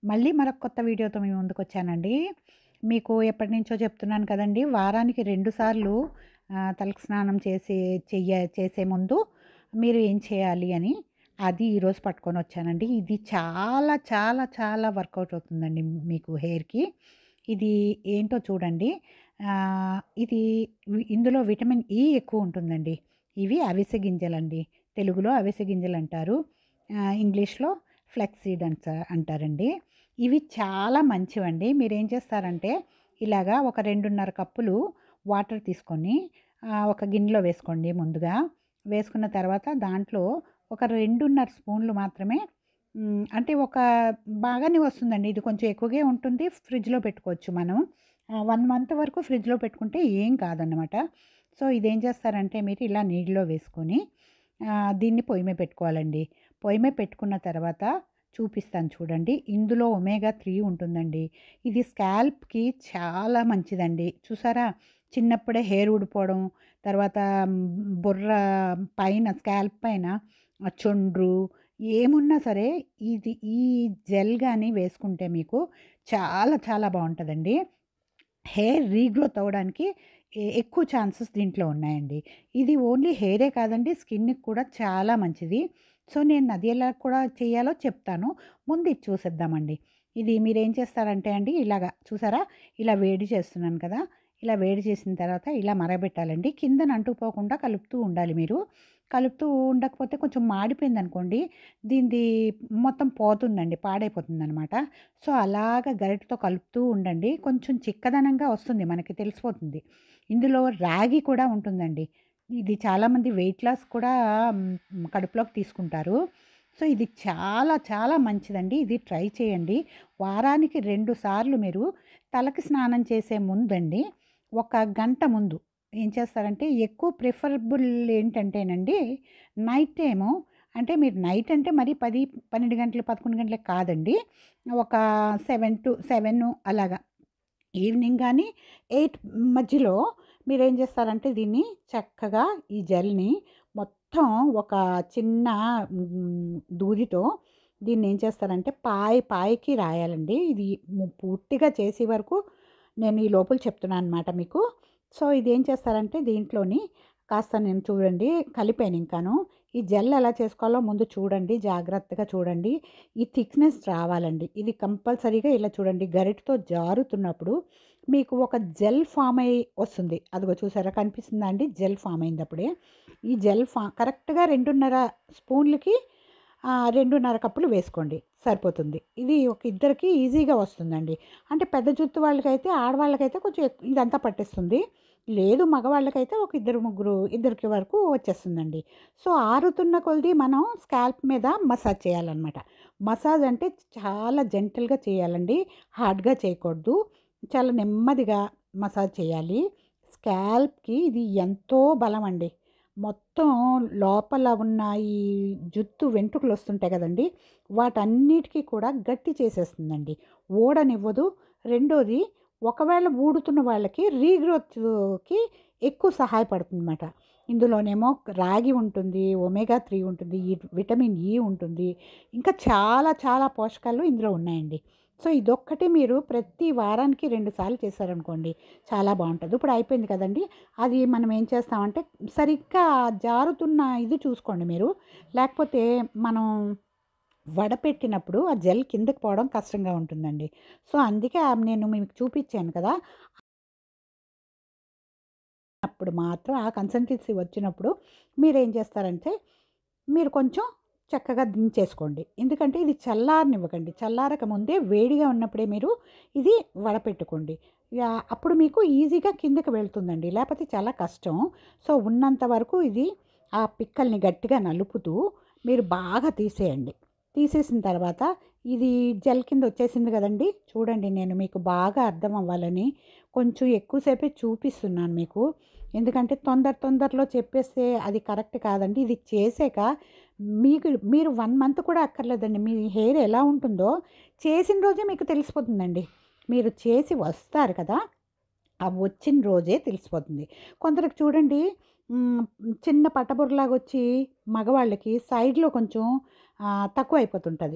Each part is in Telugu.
మళ్ళీ మరొక కొత్త వీడియోతో మీ ముందుకు వచ్చానండి మీకు ఎప్పటి నుంచో చెప్తున్నాను కదండి వారానికి రెండు సార్లు ఆ, తలకు స్నానం చేసి చెయ్య చేసే ముందు మీరు ఏం చేయాలి అని అది ఈరోజు పట్టుకొని వచ్చానండి ఇది చాలా చాలా చాలా వర్కౌట్ అవుతుందండి మీకు హెయిర్కి ఇది ఏంటో చూడండి ఆ, ఇది వి- ఇందులో విటమిన్ ఈ ఎక్కువ ఉంటుందండి ఇవి అవిసె గింజలండి తెలుగులో అవిసె గింజలు అంటారు ఆ, ఇంగ్లీష్లో ఫ్లెక్సీడ్ అంట అంటారండి ఇవి చాలా మంచివండి మీరు ఏం చేస్తారంటే ఇలాగా ఒక రెండున్నర కప్పులు వాటర్ తీసుకొని ఆ, ఒక గిన్నెలో వేసుకోండి ముందుగా వేసుకున్న తర్వాత దాంట్లో ఒక రెండున్నర స్పూన్లు మాత్రమే మ్, అంటే ఒక బాగానే వస్తుందండి ఇది కొంచెం ఎక్కువగా ఉంటుంది ఫ్రిడ్జ్లో పెట్టుకోవచ్చు మనం వన్ మంత్ వరకు ఫ్రిడ్జ్లో పెట్టుకుంటే ఏం కాదన్నమాట సో ఇదేం చేస్తారంటే మీరు ఇలా నీళ్ళలో వేసుకొని ఆ, దీన్ని పొయ్యి మీద పెట్టుకోవాలండి పొయ్యి మీద పెట్టుకున్న తర్వాత చూపిస్తాను చూడండి ఇందులో ఒమేగా త్రీ ఉంటుందండి ఇది స్కాల్ప్కి చాలా మంచిదండి చూసారా చిన్నప్పుడే హెయిర్ ఊడిపోవడం తర్వాత మ్, బుర్ర పైన స్కాల్ప్ పైన ఆ చుండ్రు ఏమున్నా సరే ఇది ఈ జెల్ కానీ వేసుకుంటే మీకు చాలా చాలా బాగుంటుందండి హెయిర్ రీగ్రోత్ అవ్వడానికి ఎ- ఎక్కువ ఛాన్సెస్ దీంట్లో ఉన్నాయండి ఇది ఓన్లీ హెయిరే కాదండి స్కిన్కి కూడా చాలా మంచిది సో నేను అది ఎలా కూడా చేయాలో చెప్తాను ముందు ఇది చూసేద్దామండి ఇది మీరు ఏం చేస్తారంటే అండి ఇలాగా చూసారా ఇలా వేడి చేస్తున్నాను కదా ఇలా వేడి చేసిన తర్వాత ఇలా మరగబెట్టాలండి కిందన అంటుకుపోకుండా కలుపుతూ ఉండాలి మీరు కలుపుతూ ఉండకపోతే కొంచెం మాడిపోయింది అనుకోండి దీనిది మొత్తం పోతుందండి పాడైపోతుంది అనమాట సో అలాగ గరిటతో కలుపుతూ ఉండండి కొంచెం చిక్కదనంగా వస్తుంది మనకి తెలిసిపోతుంది ఇందులో రాగి కూడా ఉంటుందండి ఇది చాలామంది వెయిట్ లాస్ కూడా మ్, కడుపులోకి తీసుకుంటారు సో ఇది చాలా చాలా మంచిదండి ఇది ట్రై చేయండి వారానికి రెండు సార్లు మీరు తలకి స్నానం చేసే ముందండి ఒక గంట ముందు ఏం చేస్తారంటే ఎక్కువ ప్రిఫరబుల్ ఏంటంటేనండి నైట్ టైము అంటే మీరు నైట్ అంటే మరి పది పన్నెండు గంటలు పదకొండు గంటలకు కాదండి ఒక సెవెన్ టు సెవెన్ అలాగా ఈవినింగ్ కానీ ఎయిట్ మధ్యలో మీరు ఏం చేస్తారంటే దీన్ని చక్కగా ఈ జెల్ని మొత్తం ఒక చిన్న మ్, దూదితో దీన్ని ఏం చేస్తారంటే పాయ పాయకి రాయాలండి ఇది ము- పూర్తిగా చేసే వరకు నేను ఈ లోపల చెప్తున్నాను అనమాట మీకు సో ఇది ఏం చేస్తారంటే దీంట్లోని కాస్త నేను చూడండి కలిపాను ఇంకాను ఈ జెల్ ఎలా చేసుకోవాలో ముందు చూడండి జాగ్రత్తగా చూడండి ఈ థిక్నెస్ రావాలండి ఇది కంపల్సరీగా ఇలా చూడండి గరిటతో జారుతున్నప్పుడు మీకు ఒక జెల్ ఫామ్ అయి వస్తుంది అదిగో చూసారా కనిపిస్తుందా అండి జెల్ ఫామ్ అయింది అప్పుడే ఈ జెల్ ఫా కరెక్ట్గా రెండున్నర స్పూన్లకి ఆ, రెండున్నర కప్పులు వేసుకోండి సరిపోతుంది ఇది ఒక ఇద్దరికి ఈజీగా వస్తుందండి అంటే పెద్ద జుత్తు వాళ్ళకైతే ఆడవాళ్ళకైతే కొంచెం ఎక్కు- ఇదంతా పట్టేస్తుంది లేదు మగవాళ్ళకైతే ఒక ఇద్దరు ముగ్గురు ఇద్దరికి వరకు వచ్చేస్తుందండి సో ఆరుతున్న కొలది మనం స్కాల్ప్ మీద మసాజ్ చేయాలన్నమాట మసాజ్ అంటే చాలా జెంటల్గా చేయాలండి హార్డ్గా చేయకూడదు చాలా నెమ్మదిగా మసాజ్ చేయాలి స్కాల్ప్కి ఇది ఎంతో బలం అండి మొత్తం లోపల ఉన్న ఈ జుత్తు వెంట్రుకలు వస్తుంటాయి కదండి వాటన్నిటికీ కూడా గట్టి చేసేస్తుందండి ఓడనివ్వదు రెండోది ఒకవేళ ఊడుతున్న వాళ్ళకి రీగ్రోత్కి ఎక్కువ సహాయపడుతుంది అనమాట ఇందులోనేమో రాగి ఉంటుంది ఒమేగా త్రీ ఉంటుంది ఈ విటమిన్ ఈ ఉంటుంది ఇంకా చాలా చాలా పోషకాలు ఇందులో ఉన్నాయండి సో ఇదొక్కటి మీరు ప్రతి వారానికి రెండు సార్లు చేశారనుకోండి చాలా బాగుంటుంది ఇప్పుడు అయిపోయింది కదండి అది మనం ఏం చేస్తామంటే సరిగ్గా జారుతున్న ఇది చూసుకోండి మీరు లేకపోతే మనం వడపెట్టినప్పుడు ఆ జెల్ కిందకి పోవడం కష్టంగా ఉంటుందండి సో అందుకే ఆ నేను మీకు చూపించాను కదా అప్పుడు మాత్రం ఆ కన్సల్టెన్సీ వచ్చినప్పుడు మీరు ఏం చేస్తారంటే మీరు కొంచెం చక్కగా దించేసుకోండి ఎందుకంటే ఇది చల్లారనివ్వకండి చల్లారక ముందే వేడిగా ఉన్నప్పుడే మీరు ఇది వడపెట్టుకోండి ఇక అప్పుడు మీకు ఈజీగా కిందకి వెళ్తుందండి లేకపోతే చాలా కష్టం సో ఉన్నంత వరకు ఇది ఆ పిక్కల్ని గట్టిగా నలుపుతూ మీరు బాగా తీసేయండి తీసేసిన తర్వాత ఇది జెల్ కింద వచ్చేసింది కదండి చూడండి నేను మీకు బాగా అర్థం అవ్వాలని కొంచెం ఎక్కువసేపే చూపిస్తున్నాను మీకు ఎందుకంటే తొందర తొందరలో చెప్పేస్తే అది కరెక్ట్ కాదండి ఇది చేసాక మీకు మీరు వన్ మంత్ కూడా అక్కర్లేదండి మీ హెయిర్ ఎలా ఉంటుందో చేసిన రోజే మీకు తెలిసిపోతుందండి మీరు చేసి వస్తారు కదా ఆ వచ్చిన రోజే తెలిసిపోతుంది కొందరికి చూడండి మ్, చిన్న పట్టబుర్రలాగా వచ్చి మగవాళ్ళకి సైడ్లో కొంచెం ఆ, తక్కువ అయిపోతుంటుంది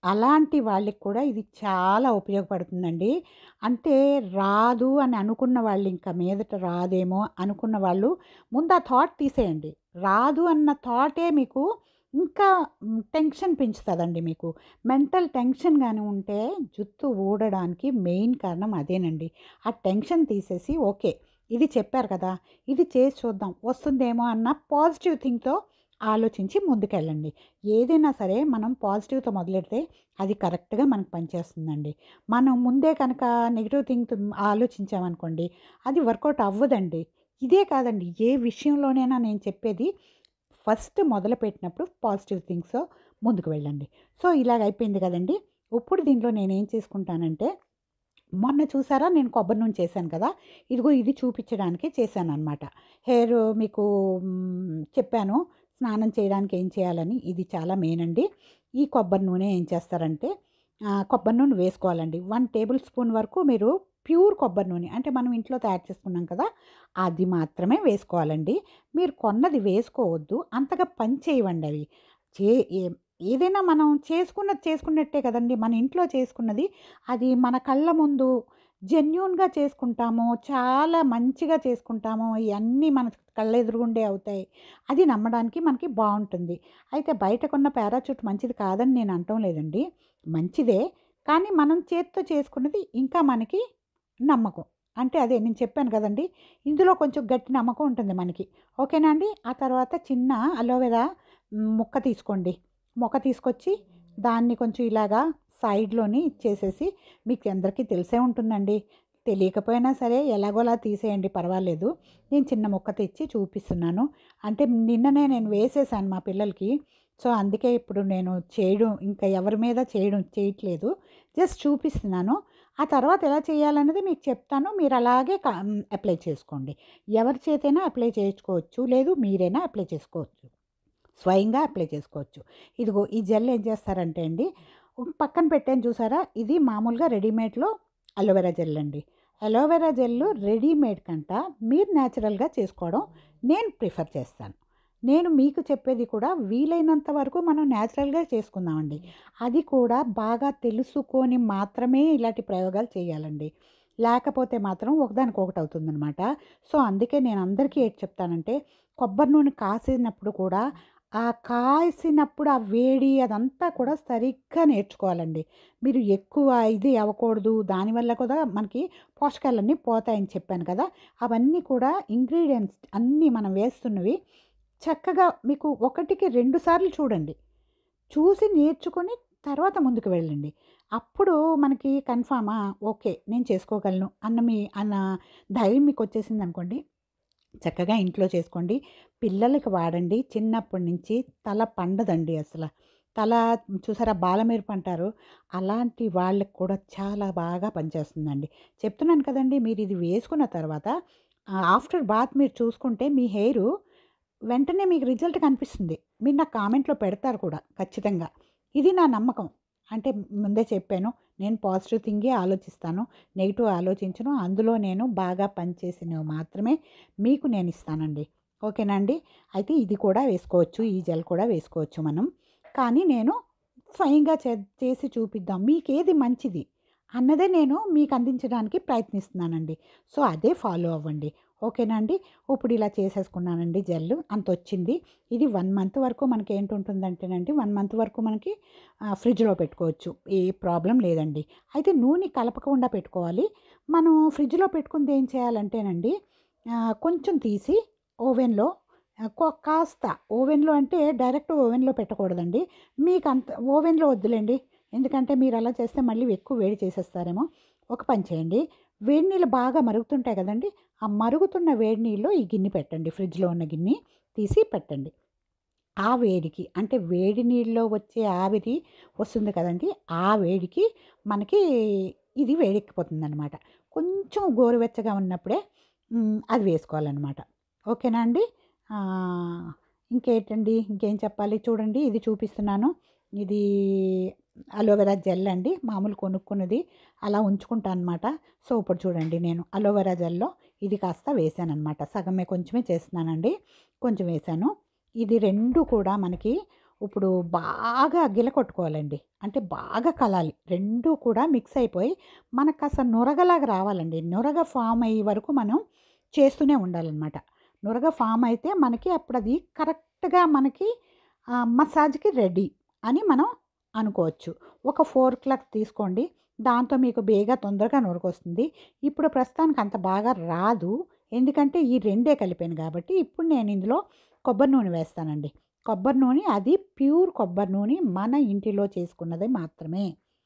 అలాంటి వాళ్ళకి కూడా ఇది చాలా ఉపయోగపడుతుందండి అంటే రాదు అని అనుకున్న వాళ్ళు ఇంకా మీదట రాదేమో అనుకున్న వాళ్ళు ముందు ఆ థాట్ తీసేయండి రాదు అన్న థాటే మీకు ఇంకా టెన్షన్ పెంచుతుందండి మీకు మెంటల్ టెన్షన్ కానీ ఉంటే జుత్తు ఊడడానికి మెయిన్ కారణం అదేనండి ఆ టెన్షన్ తీసేసి ఓకే ఇది చెప్పారు కదా ఇది చేసి చూద్దాం వస్తుందేమో అన్న పాజిటివ్ థింగ్తో ఆలోచించి ముందుకెళ్ళండి ఏదైనా సరే మనం పాజిటివ్తో మొదలెడితే అది కరెక్ట్గా మనకు పనిచేస్తుందండి మనం ముందే కనుక నెగిటివ్ థింగ్ ఆలోచించామనుకోండి అది వర్కౌట్ అవ్వదండి ఇదే కాదండి ఏ విషయంలోనైనా నేను చెప్పేది ఫస్ట్ మొదలుపెట్టినప్పుడు పాజిటివ్ థింగ్స్ ముందుకు వెళ్ళండి సో ఇలాగ అయిపోయింది కదండి ఇప్పుడు దీంట్లో నేను ఏం చేసుకుంటానంటే మొన్న చూసారా నేను కొబ్బరి నూనె చేశాను కదా ఇదిగో ఇది చూపించడానికి చేశాను అనమాట హెయిర్ మీకు మ్, చెప్పాను స్నానం చేయడానికి ఏం చేయాలని ఇది చాలా మెయిన్ అండి ఈ కొబ్బరి నూనె ఏం చేస్తారంటే ఆ, కొబ్బరి నూనె వేసుకోవాలండి వన్ టేబుల్ స్పూన్ వరకు మీరు ప్యూర్ కొబ్బరి నూనె అంటే మనం ఇంట్లో తయారు చేసుకున్నాం కదా అది మాత్రమే వేసుకోవాలండి మీరు కొన్నది వేసుకోవద్దు అంతగా పని చేయవండి అవి చే ఏ- ఏదైనా మనం చేసుకున్నది చేసుకున్నట్టే కదండి మన ఇంట్లో చేసుకున్నది అది మన కళ్ళ ముందు జెన్యున్గా చేసుకుంటాము చాలా మంచిగా చేసుకుంటాము ఇవన్నీ మన కళ్ళ ఎదురుగుండే అవుతాయి అది నమ్మడానికి మనకి బాగుంటుంది అయితే బయట కొన్న పారాచూట్ మంచిది కాదని నేను అంటం లేదండి మంచిదే కానీ మనం చేత్తో చేసుకున్నది ఇంకా మనకి నమ్మకం అంటే అదే నేను చెప్పాను కదండి ఇందులో కొంచెం గట్టి నమ్మకం ఉంటుంది మనకి ఓకేనా అండి ఆ తర్వాత చిన్న అలోవెరా మ్, ముక్క తీసుకోండి మొక్క తీసుకొచ్చి దాన్ని కొంచెం ఇలాగా సైడ్లోని ఇచ్చేసేసి మీకు అందరికీ తెలిసే ఉంటుందండి తెలియకపోయినా సరే ఎలాగోలా తీసేయండి పర్వాలేదు నేను చిన్న మొక్క తెచ్చి చూపిస్తున్నాను అంటే నిన్ననే నేను వేసేసాను మా పిల్లలకి సో అందుకే ఇప్పుడు నేను చేయడం ఇంకా ఎవరి మీద చేయడం చేయట్లేదు జస్ట్ చూపిస్తున్నాను ఆ తర్వాత ఎలా చేయాలనేది మీకు చెప్తాను మీరు అలాగే అప్లై చేసుకోండి ఎవరి చేతైనా అప్లై చేసుకోవచ్చు లేదు మీరైనా అప్లై చేసుకోవచ్చు స్వయంగా అప్లై చేసుకోవచ్చు ఇదిగో ఈ జెల్ ఏం చేస్తారంటే అండి పక్కన పెట్టాను చూసారా ఇది మామూలుగా రెడీమేడ్లో అలోవెరా జెల్ అండి అలోవెరా జెల్ రెడీమేడ్ కంట మీరు న్యాచురల్గా చేసుకోవడం నేను ప్రిఫర్ చేస్తాను నేను మీకు చెప్పేది కూడా వీలైనంత వరకు మనం న్యాచురల్గా చేసుకుందామండి అది కూడా బాగా తెలుసుకొని మాత్రమే ఇలాంటి ప్రయోగాలు చేయాలండి లేకపోతే మాత్రం ఒకదానికొకటి అవుతుందన్నమాట సో అందుకే నేను అందరికీ ఏంటి చెప్తానంటే కొబ్బరి నూనె కాసినప్పుడు కూడా ఆ కాసినప్పుడు ఆ వేడి అదంతా కూడా సరిగ్గా నేర్చుకోవాలండి మీరు ఎక్కువ ఇది అవ్వకూడదు దానివల్ల కూడా మనకి పోషకాలన్నీ పోతాయని చెప్పాను కదా అవన్నీ కూడా ఇంగ్రీడియంట్స్ అన్నీ మనం వేస్తున్నవి చక్కగా మీకు ఒకటికి రెండు సార్లు చూడండి చూసి నేర్చుకొని తర్వాత ముందుకు వెళ్ళండి అప్పుడు మనకి కన్ఫామా ఓకే నేను చేసుకోగలను అన్న మీ అన్న ధైర్యం మీకు వచ్చేసింది అనుకోండి చక్కగా ఇంట్లో చేసుకోండి పిల్లలకి వాడండి చిన్నప్పటి నుంచి తల పండదండి అసలు తల చూసారా బాలమేరుపు అంటారు అలాంటి వాళ్ళకి కూడా చాలా బాగా పనిచేస్తుందండి చెప్తున్నాను కదండి మీరు ఇది వేసుకున్న తర్వాత ఆఫ్టర్ బాత్ మీరు చూసుకుంటే మీ హెయిర్ వెంటనే మీకు రిజల్ట్ కనిపిస్తుంది మీరు నాకు కామెంట్లో పెడతారు కూడా ఖచ్చితంగా ఇది నా నమ్మకం అంటే ముందే చెప్పాను నేను పాజిటివ్ థింగే ఆలోచిస్తాను నెగిటివ్ ఆలోచించను అందులో నేను బాగా పనిచేసినవి మాత్రమే మీకు నేను ఇస్తానండి ఓకేనా అండి అయితే ఇది కూడా వేసుకోవచ్చు ఈ జెల్ కూడా వేసుకోవచ్చు మనం కానీ నేను స్వయంగా చే చేసి చూపిద్దాం మీకు ఏది మంచిది అన్నదే నేను మీకు అందించడానికి ప్రయత్నిస్తున్నానండి సో అదే ఫాలో అవ్వండి ఓకేనా అండి ఇప్పుడు ఇలా చేసేసుకున్నానండి జెల్ అంత వచ్చింది ఇది వన్ మంత్ వరకు మనకి ఏంటుంటుందంటేనండి వన్ మంత్ వరకు మనకి ఆ, ఫ్రిడ్జ్లో పెట్టుకోవచ్చు ఏ ప్రాబ్లం లేదండి అయితే నూనె కలపకుండా పెట్టుకోవాలి మనం ఫ్రిడ్జ్లో పెట్టుకుంది ఏం చేయాలంటేనండి ఆ, కొంచెం తీసి ఓవెన్లో ఆ, కొ- కాస్త ఓవెన్లో అంటే డైరెక్ట్ ఓవెన్లో పెట్టకూడదండి మీకు అంత ఓవెన్లో వద్దులేండి ఎందుకంటే మీరు అలా చేస్తే మళ్ళీ ఎక్కువ వేడి చేసేస్తారేమో ఒక పని చేయండి వేడి నీళ్ళు బాగా మరుగుతుంటాయి కదండి ఆ మరుగుతున్న వేడి నీళ్ళు ఈ గిన్నె పెట్టండి ఫ్రిడ్జ్లో ఉన్న గిన్నె తీసి పెట్టండి ఆ వేడికి అంటే వేడి నీళ్ళలో వచ్చే ఆవిరి వస్తుంది కదండి ఆ వేడికి మనకి ఇది వేడెక్కిపోతుంది అనమాట కొంచెం గోరువెచ్చగా ఉన్నప్పుడే మ్, అది వేసుకోవాలన్నమాట ఓకేనా అండి ఆ, ఇంకేంటండి ఇంకేం చెప్పాలి చూడండి ఇది చూపిస్తున్నాను ఇది అలోవెరా జెల్ అండి మామూలు కొనుక్కున్నది అలా ఉంచుకుంటాను అనమాట సో ఇప్పుడు చూడండి నేను అలోవెరా జెల్లో ఇది కాస్త వేసాను అనమాట సగమే కొంచెమే చేస్తున్నానండి కొంచెం వేసాను ఇది రెండు కూడా మనకి ఇప్పుడు బాగా గిలకొట్టుకోవాలండి అంటే బాగా కలాలి రెండు కూడా మిక్స్ అయిపోయి మనకు కాస్త నురగలాగా రావాలండి నురగ ఫామ్ అయ్యే వరకు మనం చేస్తూనే ఉండాలన్నమాట నురగ ఫామ్ అయితే మనకి అప్పుడు అది కరెక్ట్గా మనకి ఆ, మసాజ్కి రెడీ అని మనం అనుకోవచ్చు ఒక ఫోర్ క్లాక్ తీసుకోండి దాంతో మీకు బేగా తొందరగా నురగొస్తుంది ఇప్పుడు ప్రస్తుతానికి అంత బాగా రాదు ఎందుకంటే ఈ రెండే కలిపాను కాబట్టి ఇప్పుడు నేను ఇందులో కొబ్బరి నూనె వేస్తానండి కొబ్బరి నూనె అది ప్యూర్ కొబ్బరి నూనె మన ఇంటిలో చేసుకున్నది మాత్రమే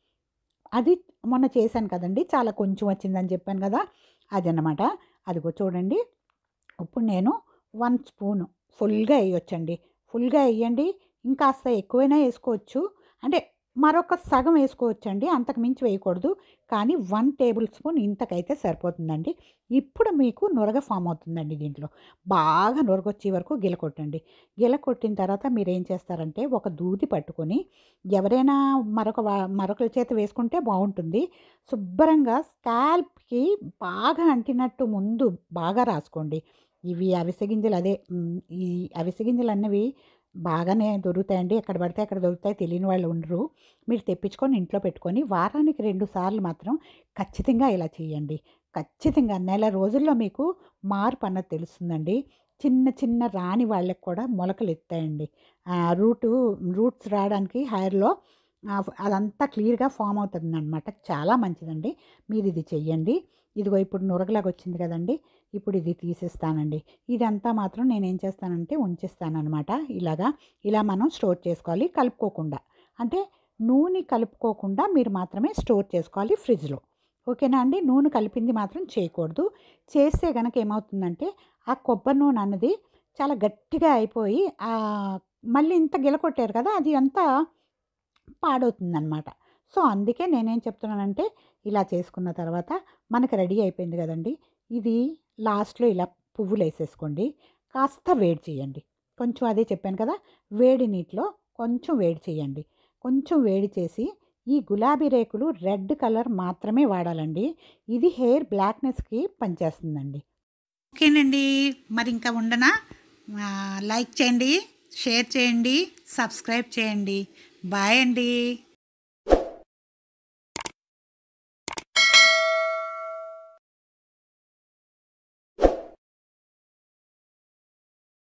అది మొన్న చేశాను కదండి చాలా కొంచెం వచ్చిందని చెప్పాను కదా అదన్నమాట అదిగో చూడండి ఇప్పుడు నేను వన్ స్పూను ఫుల్గా వేయొచ్చండి ఫుల్గా వేయండి ఇంకాస్త ఎక్కువైనా వేసుకోవచ్చు అంటే మరొక సగం వేసుకోవచ్చండి అంతకు మించి వేయకూడదు కానీ వన్ టేబుల్ స్పూన్ ఇంతకైతే సరిపోతుందండి ఇప్పుడు మీకు నురగ ఫామ్ అవుతుందండి దీంట్లో బాగా నురగొచ్చే వరకు గిలకొట్టండి గిలకొట్టిన తర్వాత మీరు ఏం చేస్తారంటే ఒక దూది పట్టుకొని ఎవరైనా మరొక వా- మరొకరి చేత వేసుకుంటే బాగుంటుంది శుభ్రంగా స్కాల్ప్కి బాగా అంటినట్టు ముందు బాగా రాసుకోండి ఇవి అవిసె గింజలు అదే మ్, ఈ అవిసె గింజలు అన్నవి బాగానే దొరుకుతాయండి ఎక్కడ పడితే అక్కడ దొరుకుతాయి తెలియని వాళ్ళు ఉండరు మీరు తెప్పించుకొని ఇంట్లో పెట్టుకొని వారానికి రెండు సార్లు మాత్రం ఖచ్చితంగా ఇలా చేయండి ఖచ్చితంగా నెల రోజుల్లో మీకు మార్పు అన్నది తెలుస్తుందండి చిన్న చిన్న రాని వాళ్ళకి కూడా మొలకలు ఎత్తాయండి ఆ, రూటు రూట్స్ రావడానికి హెయిర్లో ఆ, అదంతా క్లియర్గా ఫామ్ అవుతుంది అనమాట చాలా మంచిదండి మీరు ఇది చెయ్యండి ఇదిగో ఇప్పుడు నురగలాగా వచ్చింది కదండి ఇప్పుడు ఇది తీసేస్తానండి ఇదంతా మాత్రం నేను ఏం చేస్తానంటే ఉంచేస్తానమాట ఇలాగా ఇలా మనం స్టోర్ చేసుకోవాలి కలుపుకోకుండా అంటే నూనె కలుపుకోకుండా మీరు మాత్రమే స్టోర్ చేసుకోవాలి ఫ్రిడ్జ్లో ఓకేనా అండి నూనె కలిపింది మాత్రం చేయకూడదు చేస్తే కనుక ఏమవుతుందంటే ఆ కొబ్బరి నూనె అన్నది చాలా గట్టిగా అయిపోయి ఆ, మళ్ళీ ఇంత గిలకొట్టారు కదా అది అంతా పాడవుతుందన్నమాట సో అందుకే నేనేం చెప్తున్నానంటే ఇలా చేసుకున్న తర్వాత మనకి రెడీ అయిపోయింది కదండి ఇది లాస్ట్లో ఇలా పువ్వులు వేసేసుకోండి కాస్త వేడి చేయండి కొంచెం అదే చెప్పాను కదా వేడి నీటిలో కొంచెం వేడి చేయండి కొంచెం వేడి చేసి ఈ గులాబీ రేకులు రెడ్ కలర్ మాత్రమే వాడాలండి ఇది హెయిర్ బ్లాక్నెస్కి పనిచేస్తుందండి ఓకేనండి మరి ఇంకా ఉండనా ఆ, లైక్ చేయండి షేర్ చేయండి సబ్స్క్రైబ్ చేయండి బాయ్ అండి